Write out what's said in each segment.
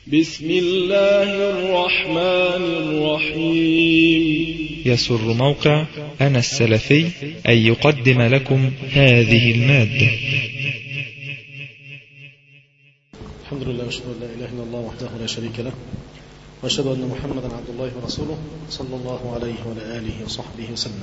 بسم الله الرحمن الرحيم يسر موقع أنا السلفي أن يقدم لكم هذه المادة الحمد لله واشهد ان لا اله الا الله وحده لا شريك له واشهد ان محمدا عبد الله ورسوله صلى الله عليه وعلى اله وصحبه وسلم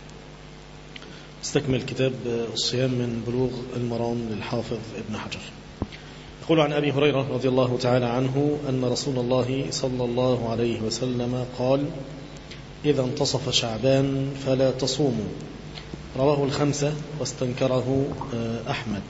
استكمل كتاب الصيام من بلوغ المرام للحافظ ابن حجر يقول عن ابي هريره رضي الله تعالى عنه ان رسول الله صلى الله عليه وسلم قال اذا انتصف شعبان فلا تصوموا رواه الخمسه واستنكره احمد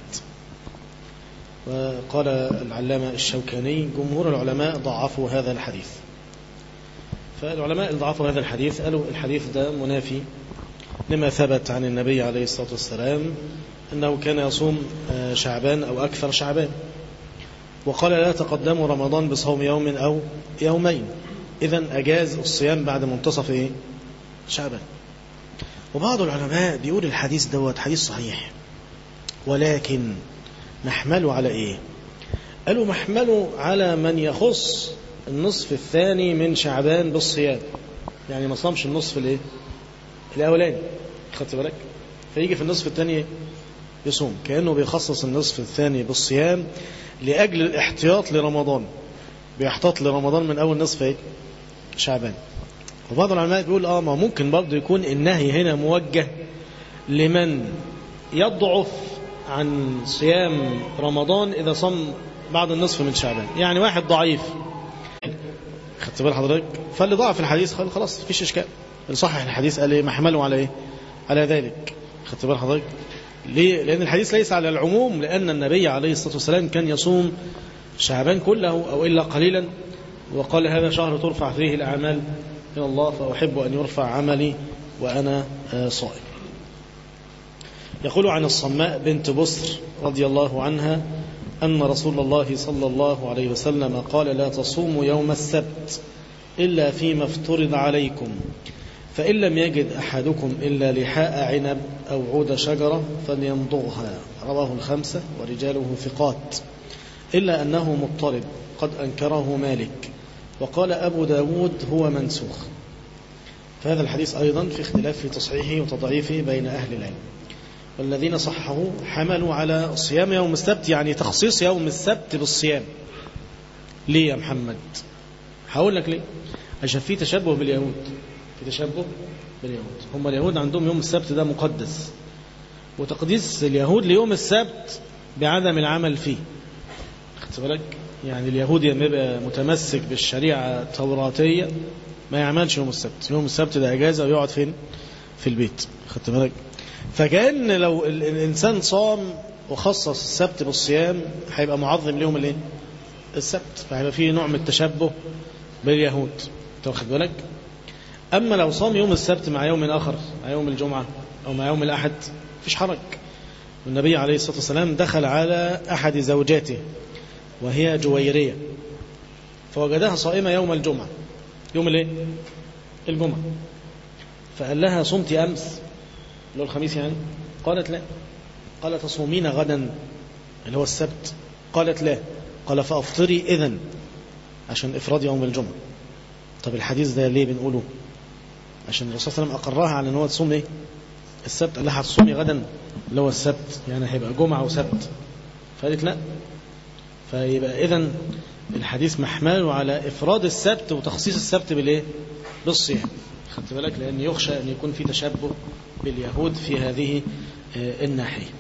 وقال العلامة الشوكاني جمهور العلماء ضعفوا هذا الحديث فالعلماء اللي ضعفوا هذا الحديث قالوا الحديث ده منافي لما ثبت عن النبي عليه الصلاة والسلام أنه كان يصوم شعبان أو أكثر شعبان وقال لا تقدموا رمضان بصوم يوم أو يومين إذا أجاز الصيام بعد منتصف إيه؟ شعبان وبعض العلماء بيقول الحديث دوت حديث صحيح ولكن نحمله على ايه قالوا محمله على من يخص النصف الثاني من شعبان بالصيام يعني ما صامش النصف الايه الاولاني خدت بالك فيجي في النصف الثاني يصوم كانه بيخصص النصف الثاني بالصيام لاجل الاحتياط لرمضان بيحتاط لرمضان من اول نصف ايه شعبان وبعض العلماء بيقول اه ما ممكن برضه يكون النهي هنا موجه لمن يضعف عن صيام رمضان إذا صام بعد النصف من شعبان يعني واحد ضعيف خدت بال حضرتك فاللي ضعف الحديث قال خلاص مفيش إشكال اللي صحح الحديث قال ايه محمله على ايه على ذلك خدت بال حضرتك ليه لأن الحديث ليس على العموم لأن النبي عليه الصلاة والسلام كان يصوم شعبان كله أو إلا قليلا وقال هذا شهر ترفع فيه الأعمال إلى الله فأحب أن يرفع عملي وأنا صائم يقول عن الصماء بنت بصر رضي الله عنها أن رسول الله صلى الله عليه وسلم قال لا تصوموا يوم السبت إلا فيما افترض عليكم فإن لم يجد أحدكم إلا لحاء عنب أو عود شجرة فليمضغها رواه الخمسة ورجاله ثقات إلا أنه مضطرب قد أنكره مالك وقال أبو داود هو منسوخ فهذا الحديث أيضا في اختلاف في تصحيحه وتضعيفه بين أهل العلم والذين صححوا حملوا على صيام يوم السبت يعني تخصيص يوم السبت بالصيام ليه يا محمد هقول لك ليه عشان في تشبه باليهود في تشبه باليهود هم اليهود عندهم يوم السبت ده مقدس وتقديس اليهود ليوم السبت بعدم العمل فيه خدت بالك يعني اليهود لما يبقى متمسك بالشريعة التوراتية ما يعملش يوم السبت يوم السبت ده اجازه ويقعد فين في البيت خدت بالك فكأن لو الإنسان صام وخصص السبت بالصيام هيبقى معظم لهم الايه السبت فهيبقى فيه نوع من التشبه باليهود انت واخد بالك أما لو صام يوم السبت مع يوم آخر مع يوم الجمعة أو مع يوم الأحد مفيش حرج والنبي عليه الصلاة والسلام دخل على أحد زوجاته وهي جويرية فوجدها صائمة يوم الجمعة يوم الايه الجمعة فقال لها صمت أمس اللي هو الخميس يعني قالت لا قال تصومين غدا اللي هو السبت قالت لا قال فأفطري إذن عشان إفراد يوم الجمعة طب الحديث ده ليه بنقوله عشان الرسول صلى الله عليه وسلم أقرها على أن هو تصوم إيه السبت قال لها هتصومي غدا اللي هو السبت يعني هيبقى جمعة وسبت فقالت لا فيبقى إذن الحديث محمل على إفراد السبت وتخصيص السبت بالإيه بالصيام خدت بالك لأن يخشى أن يكون في تشبه باليهود في هذه الناحية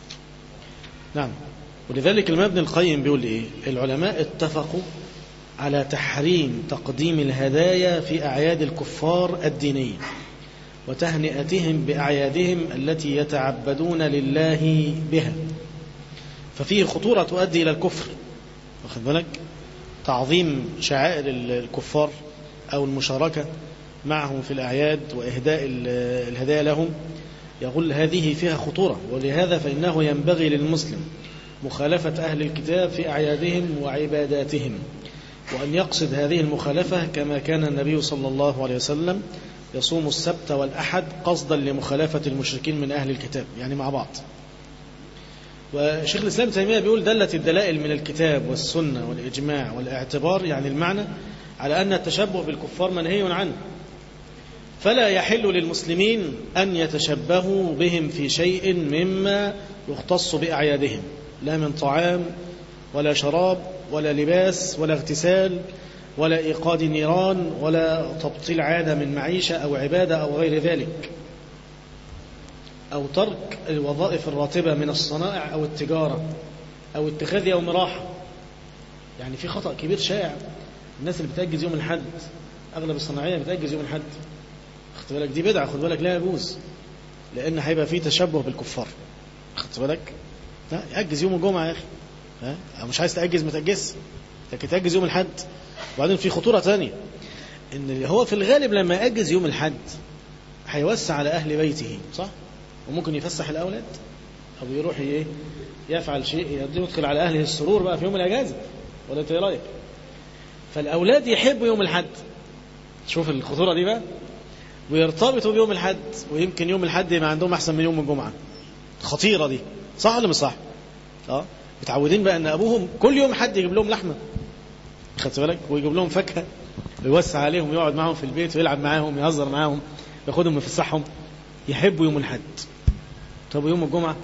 نعم ولذلك الإمام ابن القيم بيقول إيه العلماء اتفقوا على تحريم تقديم الهدايا في أعياد الكفار الدينية وتهنئتهم بأعيادهم التي يتعبدون لله بها ففيه خطورة تؤدي إلى الكفر واخد بالك تعظيم شعائر الكفار أو المشاركة معهم في الأعياد وإهداء الهدايا لهم يقول هذه فيها خطورة ولهذا فإنه ينبغي للمسلم مخالفة أهل الكتاب في أعيادهم وعباداتهم وأن يقصد هذه المخالفة كما كان النبي صلى الله عليه وسلم يصوم السبت والأحد قصدا لمخالفة المشركين من أهل الكتاب يعني مع بعض وشيخ الإسلام تيمية بيقول دلت الدلائل من الكتاب والسنة والإجماع والاعتبار يعني المعنى على أن التشبه بالكفار منهي عنه فلا يحل للمسلمين أن يتشبهوا بهم في شيء مما يختص بأعيادهم لا من طعام ولا شراب ولا لباس ولا اغتسال ولا إيقاد نيران ولا تبطيل عادة من معيشة أو عبادة أو غير ذلك أو ترك الوظائف الراتبة من الصنائع أو التجارة أو اتخاذ يوم راحة يعني في خطأ كبير شائع الناس اللي بتأجز يوم الحد أغلب الصناعية بتأجز يوم الحد خدت بالك دي بدعة خد بالك لا يجوز لأن هيبقى فيه تشبه بالكفار خدت بالك لا أجز يوم الجمعة يا أخي ها مش عايز تأجز ما تأجز لكن تأجز يوم الحد وبعدين في خطورة تانية إن هو في الغالب لما يأجز يوم الحد هيوسع على أهل بيته صح وممكن يفسح الأولاد أو يروح إيه يفعل شيء يدخل على أهله السرور بقى في يوم الأجازة ولا أنت إيه رأيك فالأولاد يحبوا يوم الحد شوف الخطورة دي بقى ويرتبطوا بيوم الحد ويمكن يوم الحد يبقى عندهم أحسن من يوم الجمعة خطيرة دي صح ولا مش صح اه متعودين بقى ان ابوهم كل يوم حد يجيب لهم لحمه خدت بالك ويجيب لهم فاكهه ويوسع عليهم ويقعد معاهم في البيت ويلعب معاهم ويهزر معاهم ياخدهم ويفسحهم يحبوا يوم الحد طب يوم الجمعه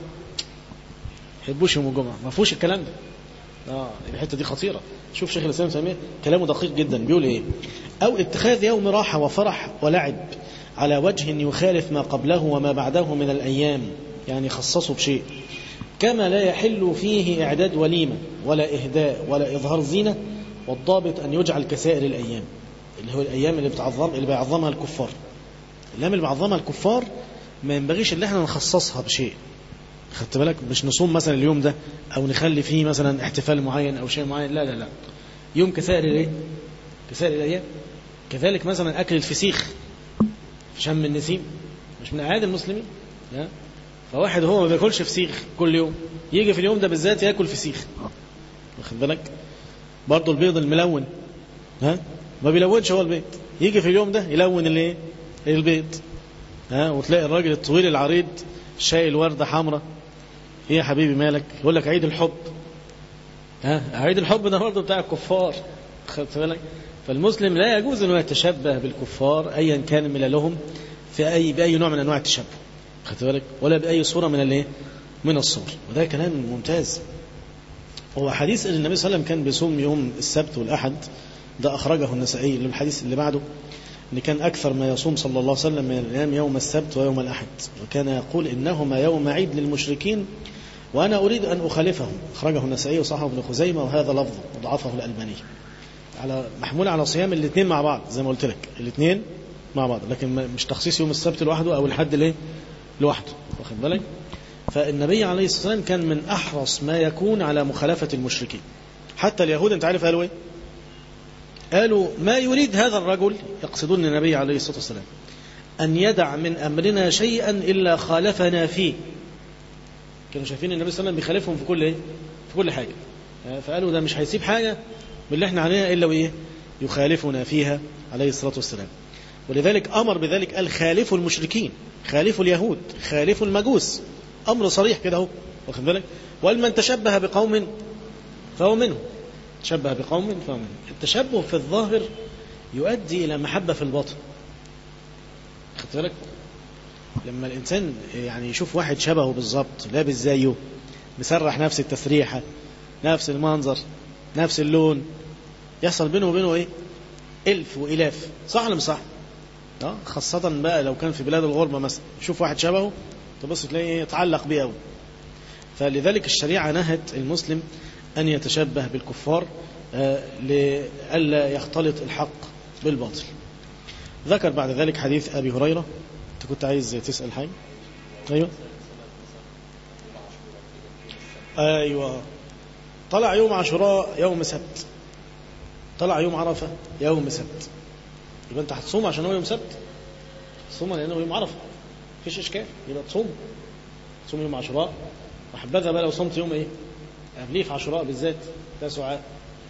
يحبوش يوم الجمعه ما فيهوش الكلام ده اه الحته دي خطيره شوف شيخ الاسلام سميه كلامه دقيق جدا بيقول ايه او اتخاذ يوم راحه وفرح ولعب على وجه يخالف ما قبله وما بعده من الايام يعني خصصه بشيء كما لا يحل فيه إعداد وليمة ولا إهداء ولا إظهار زينة والضابط أن يجعل كسائر الأيام اللي هو الأيام اللي بتعظم اللي بيعظمها الكفار الأيام اللي بيعظمها الكفار ما ينبغيش إن احنا نخصصها بشيء خدت بالك مش نصوم مثلا اليوم ده أو نخلي فيه مثلا احتفال معين أو شيء معين لا لا لا يوم كسائر الإيه؟ كسائر الأيام كذلك مثلا أكل الفسيخ في شم النسيم مش من أعياد المسلمين لا فواحد هو ما بياكلش فسيخ كل يوم يجي في اليوم ده بالذات ياكل فسيخ واخد بالك برضه البيض الملون ها ما بيلونش هو البيض يجي في اليوم ده يلون الايه البيض ها وتلاقي الراجل الطويل العريض شايل ورده حمراء ايه يا حبيبي مالك يقول لك عيد الحب ها عيد الحب ده برضه بتاع الكفار خدت بالك فالمسلم لا يجوز انه يتشبه بالكفار ايا كان مللهم في اي باي نوع من انواع التشبه خدت بالك ولا بأي صورة من الايه من الصور وده كلام ممتاز هو حديث ان النبي صلى الله عليه وسلم كان بيصوم يوم السبت والأحد ده أخرجه النسائي للحديث اللي بعده ان كان أكثر ما يصوم صلى الله عليه وسلم من الأيام يوم السبت ويوم الأحد وكان يقول إنهما يوم عيد للمشركين وأنا أريد أن أخالفهم أخرجه النسائي وصححه ابن خزيمة وهذا لفظ وضعفه الألباني على محمول على صيام الاثنين مع بعض زي ما قلت لك الاثنين مع بعض لكن مش تخصيص يوم السبت لوحده أو الحد ليه لوحده واخد بالك فالنبي عليه الصلاة والسلام كان من أحرص ما يكون على مخالفة المشركين حتى اليهود انت عارف قالوا ايه قالوا ما يريد هذا الرجل يقصدون النبي عليه الصلاة والسلام أن يدع من أمرنا شيئا إلا خالفنا فيه كانوا شايفين النبي صلى الله عليه وسلم بيخالفهم في كل ايه في كل حاجة فقالوا ده مش هيسيب حاجة من اللي احنا عليها إلا وإيه يخالفنا فيها عليه الصلاة والسلام ولذلك أمر بذلك قال خالفوا المشركين خالفوا اليهود خالفوا المجوس أمر صريح كده اهو واخد بالك ولمن تشبه بقوم فهو منهم تشبه بقوم فهو منهم التشبه في الظاهر يؤدي إلى محبة في الباطن خدت بالك لما الإنسان يعني يشوف واحد شبهه بالظبط لابس زيه مسرح نفس التسريحة نفس المنظر نفس اللون يحصل بينه وبينه ايه ألف وإلاف صح ولا مش صح اه خاصة بقى لو كان في بلاد الغربة مثلا يشوف واحد شبهه تبص تلاقيه يتعلق بيه قوي فلذلك الشريعة نهت المسلم أن يتشبه بالكفار آه لئلا يختلط الحق بالباطل ذكر بعد ذلك حديث أبي هريرة أنت كنت عايز تسأل حاجة أيوة أيوة طلع يوم عاشوراء يوم سبت طلع يوم عرفة يوم سبت يبقى انت هتصوم عشان هو يوم سبت تصوم لانه يوم عرفه مفيش اشكال يبقى تصوم تصوم يوم عاشوراء وحبذا بقى لو صمت يوم ايه قبليه في عاشوراء بالذات تسعة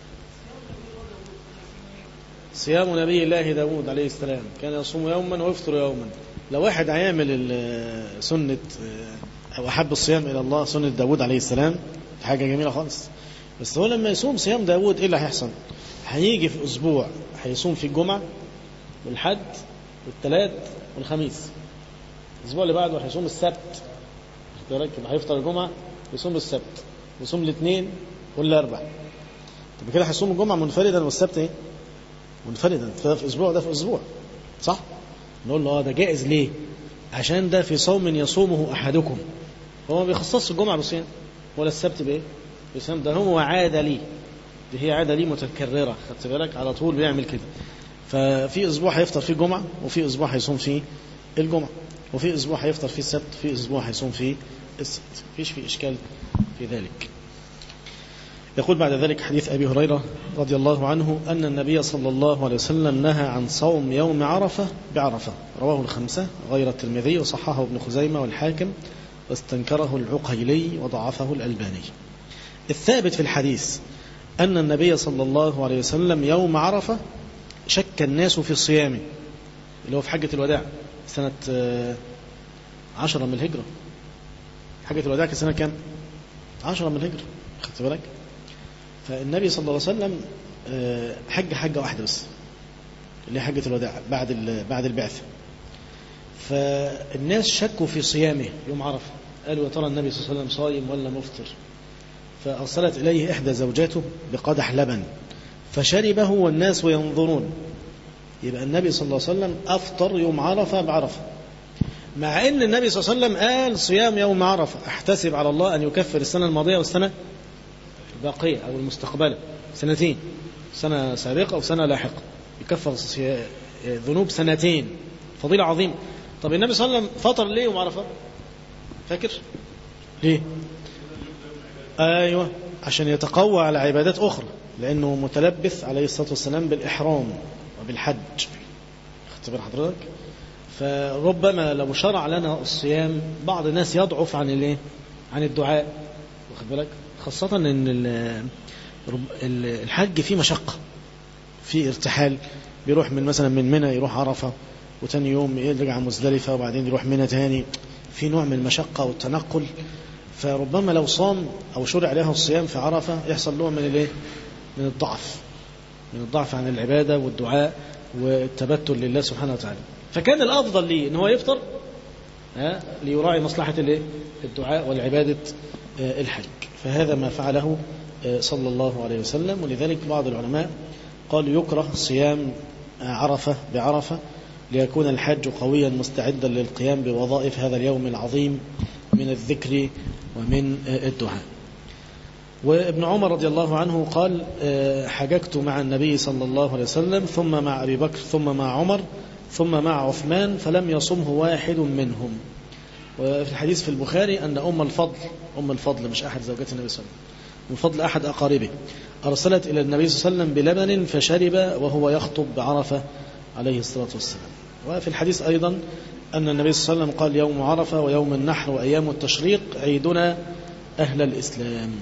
صيام نبي الله داود عليه السلام كان يصوم يوما ويفطر يوما لو واحد هيعمل سنة أو أحب الصيام إلى الله سنة داود عليه السلام حاجة جميلة خالص بس هو لما يصوم صيام داود إيه اللي هيحصل هيجي في أسبوع هيصوم في الجمعة والحد والثلاث والخميس الأسبوع اللي بعده هيصوم السبت خد بالك يبقى هيفطر الجمعة ويصوم السبت ويصوم الاثنين والاربع طب كده هيصوم الجمعة منفردا والسبت ايه منفردا فده في اسبوع ده في اسبوع صح نقول له اه ده جائز ليه عشان ده في صوم يصومه احدكم هو ما بيخصصش الجمعة بصيام ولا السبت بايه بصيام ده هو عادة ليه دي هي عادة ليه متكررة خدت بالك على طول بيعمل كده ففي اسبوع هيفطر فيه الجمعة وفي اسبوع هيصوم فيه الجمعة وفي اسبوع هيفطر فيه السبت وفي اسبوع هيصوم فيه السبت مفيش في اشكال في ذلك يقول بعد ذلك حديث أبي هريرة رضي الله عنه أن النبي صلى الله عليه وسلم نهى عن صوم يوم عرفة بعرفة رواه الخمسة غير الترمذي وصححه ابن خزيمة والحاكم واستنكره العقيلي وضعفه الألباني الثابت في الحديث أن النبي صلى الله عليه وسلم يوم عرفة شك الناس في صيامه اللي هو في حجة الوداع سنة عشرة من الهجرة حجة الوداع كانت سنة كام؟ عشرة من الهجرة خدت بالك؟ فالنبي صلى الله عليه وسلم حج حجة واحدة بس اللي هي حجة الوداع بعد بعد البعثة فالناس شكوا في صيامه يوم عرفة قالوا يا ترى النبي صلى الله عليه وسلم صايم ولا مفطر فأرسلت إليه إحدى زوجاته بقدح لبن فشربه والناس ينظرون يبقى النبي صلى الله عليه وسلم أفطر يوم عرفة بعرفة مع أن النبي صلى الله عليه وسلم قال صيام يوم عرفة أحتسب على الله أن يكفر السنة الماضية والسنة الباقية أو المستقبلة سنتين سنة سابقة وسنة لاحقة يكفر ذنوب سنتين فضيلة عظيمة طب النبي صلى الله عليه وسلم فطر ليه يوم عرفة فاكر ليه أيوة عشان يتقوى على عبادات أخرى لأنه متلبث عليه الصلاة والسلام بالإحرام وبالحج اختبر حضرتك فربما لو شرع لنا الصيام بعض الناس يضعف عن الايه عن الدعاء واخد بالك خاصة ان الحج فيه مشقة في ارتحال بيروح من مثلا من منى يروح عرفة وتاني يوم يرجع مزدلفة وبعدين يروح منى تاني في نوع من المشقة والتنقل فربما لو صام أو شرع له الصيام في عرفة يحصل نوع من الايه من الضعف من الضعف عن العبادة والدعاء والتبتل لله سبحانه وتعالى فكان الأفضل ليه ان هو يفطر ها ليراعي مصلحة الايه الدعاء والعبادة الحج فهذا ما فعله صلى الله عليه وسلم ولذلك بعض العلماء قالوا يكره صيام عرفة بعرفة ليكون الحج قويا مستعدا للقيام بوظائف هذا اليوم العظيم من الذكر ومن الدعاء وابن عمر رضي الله عنه قال حججت مع النبي صلى الله عليه وسلم ثم مع أبي بكر ثم مع عمر ثم مع عثمان فلم يصمه واحد منهم وفي الحديث في البخاري أن أم الفضل أم الفضل مش أحد زوجات النبي صلى الله عليه وسلم من فضل أحد أقاربه أرسلت إلى النبي صلى الله عليه وسلم بلبن فشرب وهو يخطب بعرفة عليه الصلاة والسلام وفي الحديث أيضا أن النبي صلى الله عليه وسلم قال يوم عرفة ويوم النحر وأيام التشريق عيدنا أهل الإسلام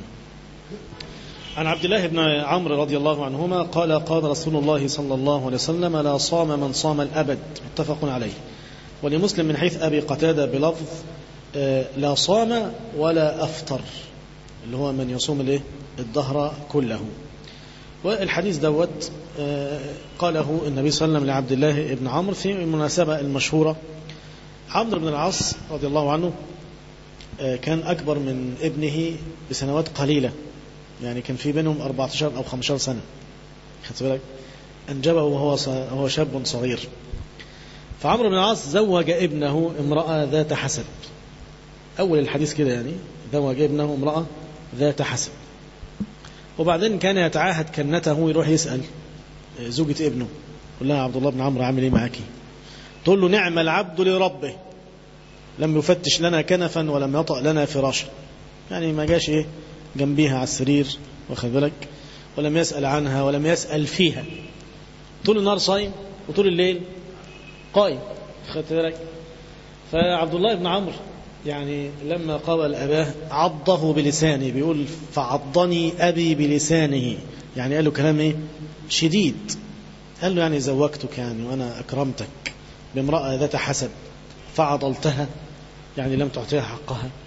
عن عبد الله بن عمرو رضي الله عنهما قال قال رسول الله صلى الله عليه وسلم لا صام من صام الأبد متفق عليه ولمسلم من حيث أبي قتادة بلفظ لا صام ولا أفطر اللي هو من يصوم الايه الدهر كله والحديث دوت قاله النبي صلى الله عليه وسلم لعبد الله بن عمرو في المناسبة المشهورة عمرو بن العاص رضي الله عنه كان أكبر من ابنه بسنوات قليلة يعني كان في بينهم 14 أو 15 سنة خدت بالك أنجبه وهو وهو شاب صغير فعمرو بن العاص زوج ابنه امرأة ذات حسب أول الحديث كده يعني زوج ابنه امرأة ذات حسب وبعدين كان يتعاهد كنته يروح يسأل زوجة ابنه يقول لها عبد الله بن عمرو عامل ايه معاكي تقول له نعم العبد لربه لم يفتش لنا كنفا ولم يطأ لنا فراشا يعني ما جاش ايه جنبيها على السرير واخد بالك ولم يسأل عنها ولم يسأل فيها طول النهار صايم وطول الليل قائم خدت بالك فعبد الله بن عمرو يعني لما قابل أباه عضه بلسانه بيقول فعضني أبي بلسانه يعني قال له كلام إيه شديد قال له يعني زوجتك يعني وأنا أكرمتك بامرأة ذات حسب فعضلتها يعني لم تعطيها حقها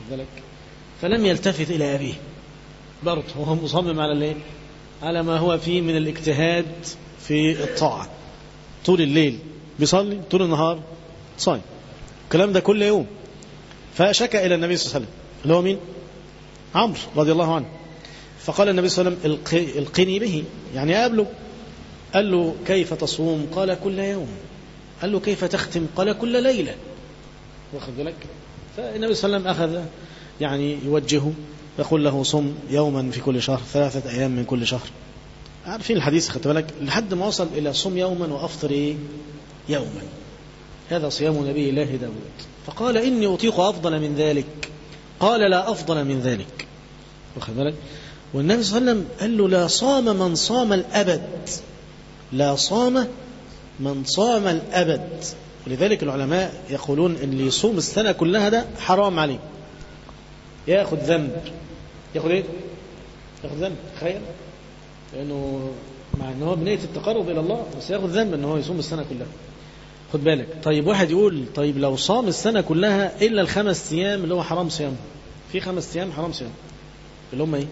واخد بالك فلم يلتفت إلى أبيه برضه وهو مصمم على الايه على ما هو فيه من الاجتهاد في الطاعة طول الليل بيصلي طول النهار صايم الكلام ده كل يوم فشكى إلى النبي صلى الله عليه وسلم اللي هو مين عمرو رضي الله عنه فقال النبي صلى الله عليه وسلم القني به يعني قابله قال له كيف تصوم قال كل يوم قال له كيف تختم قال كل ليلة واخد بالك فالنبي صلى الله عليه وسلم أخذ يعني يوجهه يقول له صم يوما في كل شهر ثلاثة أيام من كل شهر عارفين الحديث خدت بالك لحد ما وصل إلى صم يوما وأفطر إيه؟ يوما هذا صيام نبي الله داود فقال إني أطيق أفضل من ذلك قال لا أفضل من ذلك واخد بالك والنبي صلى الله عليه وسلم قال له لا صام من صام الأبد لا صام من صام الأبد ولذلك العلماء يقولون ان اللي يصوم السنة كلها ده حرام عليه ياخد ذنب ياخد ايه ياخد ذنب تخيل لانه مع ان هو بنية التقرب الى الله بس ياخد ذنب ان هو يصوم السنة كلها خد بالك طيب واحد يقول طيب لو صام السنة كلها الا الخمس ايام اللي هو حرام صيامه في خمس ايام حرام صيامه اللي هم ايه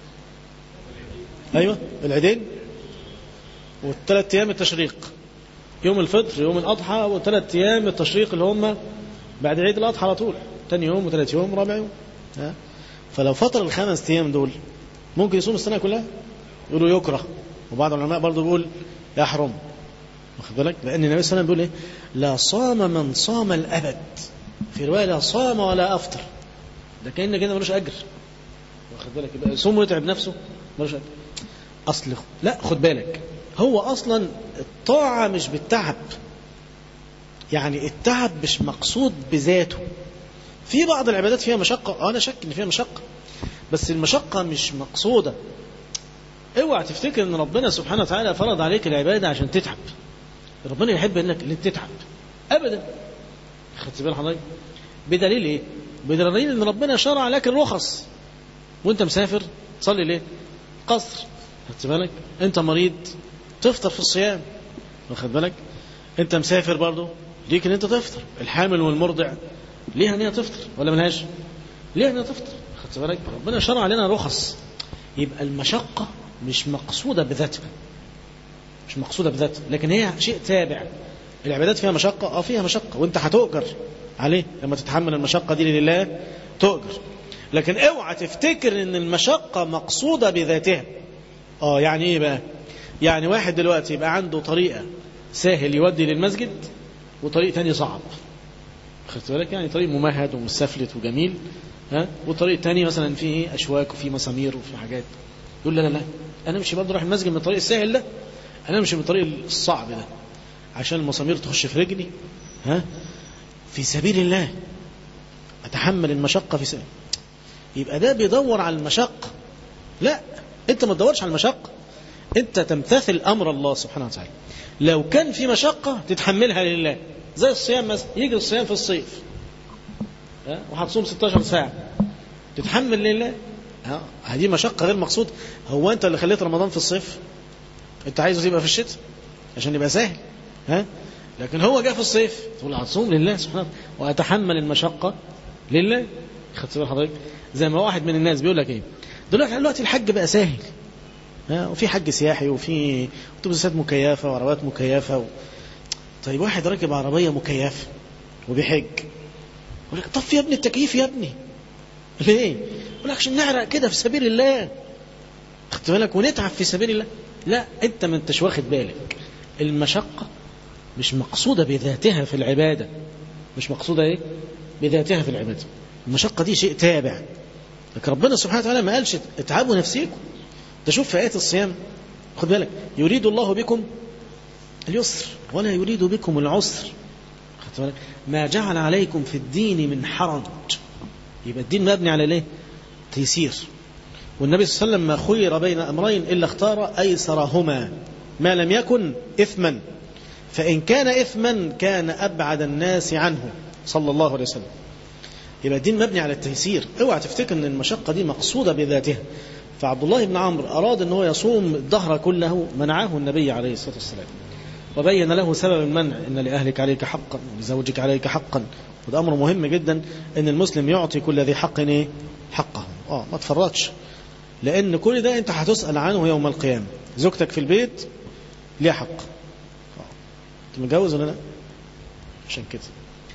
ايوه العيدين والثلاث ايام التشريق يوم الفطر يوم الأضحى وثلاث أيام التشريق اللي هم بعد عيد الأضحى على طول ثاني يوم وثلاث يوم ورابع يوم ها؟ فلو فطر الخمس أيام دول ممكن يصوم السنة كلها يقولوا يكره وبعض العلماء برضه بيقول يحرم واخد بالك لأن النبي صلى الله عليه وسلم بيقول إيه لا صام من صام الأبد في رواية لا صام ولا أفطر ده كأن كده ملوش أجر واخد بالك يبقى يصوم ويتعب نفسه ملوش أجر أصل لا خد بالك هو أصلا الطاعة مش بالتعب يعني التعب مش مقصود بذاته في بعض العبادات فيها مشقة أنا شك إن فيها مشقة بس المشقة مش مقصودة اوعى تفتكر ان ربنا سبحانه وتعالى فرض عليك العبادة عشان تتعب ربنا يحب انك اللي تتعب ابدا خدت بال حضرتك بدليل ايه بدليل ان ربنا شرع لك الرخص وانت مسافر تصلي ليه قصر خدت بالك انت مريض تفطر في الصيام واخد بالك انت مسافر برضه ليك ان انت تفطر الحامل والمرضع ليها ان هي تفطر ولا ملهاش ليها ان هي تفطر خدت بالك ربنا شرع لنا رخص يبقى المشقة مش مقصودة بذاتها مش مقصودة بذاتها لكن هي شيء تابع العبادات فيها مشقة اه فيها مشقة وانت هتؤجر عليه لما تتحمل المشقة دي لله تؤجر لكن اوعى تفتكر ان المشقة مقصودة بذاتها اه يعني ايه بقى يعني واحد دلوقتي يبقى عنده طريقة سهل يودي للمسجد وطريق تاني صعب خدت بالك يعني طريق ممهد ومستفلت وجميل ها وطريق تاني مثلا فيه اشواك وفيه مسامير وفيه حاجات يقول لا لا لا انا امشي برضه رايح المسجد من الطريق السهل ده انا امشي من الطريق الصعب ده عشان المسامير تخش في رجلي ها في سبيل الله اتحمل المشقة في سبيل يبقى ده بيدور على المشقة لا انت ما تدورش على المشقة انت تمتثل امر الله سبحانه وتعالى لو كان في مشقة تتحملها لله زي الصيام مثلا يجي الصيام في الصيف ها وهتصوم 16 ساعة تتحمل لله ها هذه مشقة غير مقصود هو انت اللي خليت رمضان في الصيف انت عايزه يبقى في الشتاء عشان يبقى سهل ها لكن هو جاء في الصيف تقول هتصوم لله سبحانه واتحمل المشقة لله خدت بال حضرتك زي ما واحد من الناس بيقول لك ايه دلوقتي دلوقتي الحج بقى سهل ها وفي حج سياحي وفي اتوبيسات مكيفه وعربيات مكيفه و... طيب واحد راكب عربيه مكيفه وبيحج يقول لك طفي يا ابني التكييف يا ابني ليه؟ يقول لك عشان نعرق كده في سبيل الله خدت بالك ونتعب في سبيل الله لا انت ما انتش واخد بالك المشقه مش مقصوده بذاتها في العباده مش مقصوده ايه؟ بذاتها في العباده المشقه دي شيء تابع لكن ربنا سبحانه وتعالى ما قالش اتعبوا نفسيكم تشوف في آيات الصيام خد بالك يريد الله بكم اليسر ولا يريد بكم العسر خد بالك ما جعل عليكم في الدين من حرج يبقى الدين مبني على ليه تيسير والنبي صلى الله عليه وسلم ما خير بين أمرين إلا اختار أيسرهما ما لم يكن إثما فإن كان إثما كان أبعد الناس عنه صلى الله عليه وسلم يبقى الدين مبني على التيسير اوعى تفتكر ان المشقة دي مقصودة بذاتها فعبد الله بن عمرو أراد أن هو يصوم الدهر كله منعه النبي عليه الصلاة والسلام وبين له سبب المنع إن لأهلك عليك حقا ولزوجك عليك حقا وده أمر مهم جدا إن المسلم يعطي كل ذي حق إيه؟ حقه آه ما تفرطش لأن كل ده أنت هتسأل عنه يوم القيامة زوجتك في البيت ليها حق أنت متجوز ولا لا عشان كده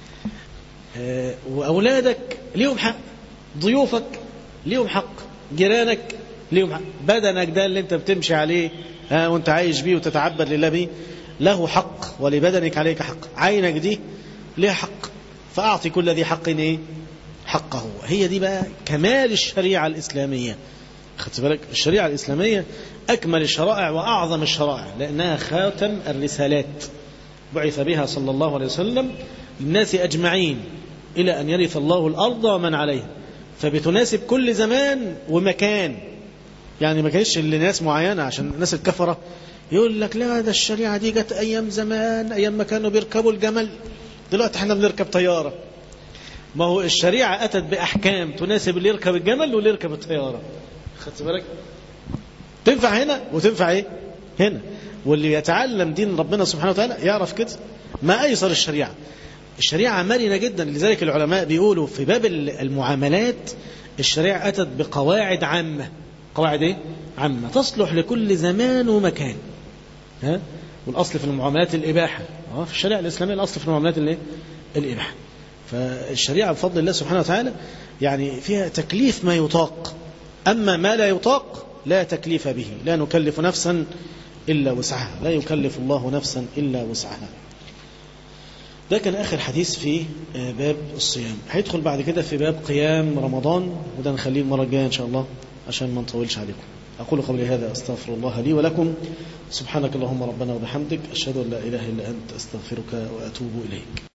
آه وأولادك ليهم حق ضيوفك ليهم حق جيرانك ليهم حق بدنك ده اللي انت بتمشي عليه ها وانت عايش بيه وتتعبد لله بيه له حق ولبدنك عليك حق عينك دي ليها حق فأعطي كل ذي حق ايه حقه هي دي بقى كمال الشريعة الإسلامية خدت بالك الشريعة الإسلامية أكمل الشرائع وأعظم الشرائع لأنها خاتم الرسالات بعث بها صلى الله عليه وسلم للناس أجمعين إلى أن يرث الله الأرض ومن عليها فبتناسب كل زمان ومكان يعني ما كانش لناس معينة عشان الناس الكفرة يقول لك لا ده الشريعة دي جت أيام زمان أيام ما كانوا بيركبوا الجمل دلوقتي احنا بنركب طيارة ما هو الشريعة أتت بأحكام تناسب اللي يركب الجمل واللي يركب الطيارة خدت بالك تنفع هنا وتنفع ايه هنا واللي يتعلم دين ربنا سبحانه وتعالى يعرف كده ما أيسر الشريعة الشريعة مرنة جدا لذلك العلماء بيقولوا في باب المعاملات الشريعة أتت بقواعد عامة قواعد ايه عامة تصلح لكل زمان ومكان ها والأصل في المعاملات الإباحة اه في الشريعة الإسلامية الأصل في المعاملات الايه الإباحة فالشريعة بفضل الله سبحانه وتعالى يعني فيها تكليف ما يطاق أما ما لا يطاق لا تكليف به لا نكلف نفسا إلا وسعها لا يكلف الله نفسا إلا وسعها ده كان آخر حديث في باب الصيام هيدخل بعد كده في باب قيام رمضان وده نخليه المرة الجاية إن شاء الله عشان ما نطولش عليكم أقول قبل هذا أستغفر الله لي ولكم سبحانك اللهم ربنا وبحمدك أشهد أن لا إله إلا أنت أستغفرك وأتوب إليك